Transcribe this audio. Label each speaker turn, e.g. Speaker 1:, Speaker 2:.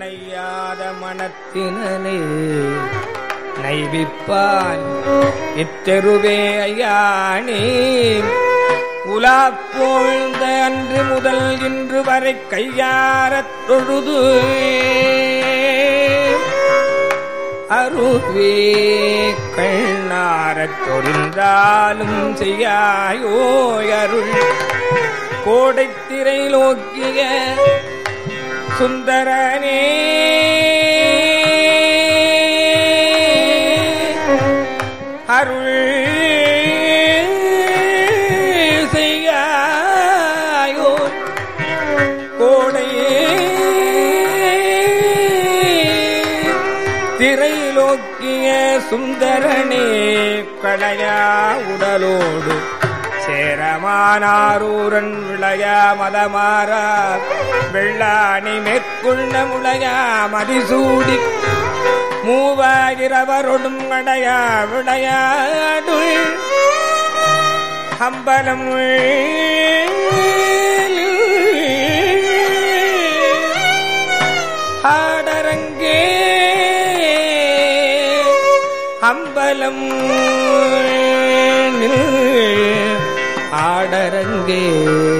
Speaker 1: நையாத மனத்தினே நைவிப்பான் இத்தெருவே ஐயானே உலாப்போழ்ந்த அன்று முதல் இன்று வரை கையாரத் தொழுது அருவே கண்ணாரத் தொழிந்தாலும் செய்யாயோ அருள் கோடைத்திரை நோக்கிய சுந்தரனே அருள் செய்யாயோ கோடையே திரைலோக்கிய சுந்தரனே கடையா உடலோடு சேரமானாரூரன் விளையா மதமாறா வெள்ளாணி மேற்கொள்ள முளையா மதிசூடி மூவாயிரவரொடும் அடையா விளையாடுள் அம்பலம் ஆடரங்கே அம்பலம் ஆடரங்கே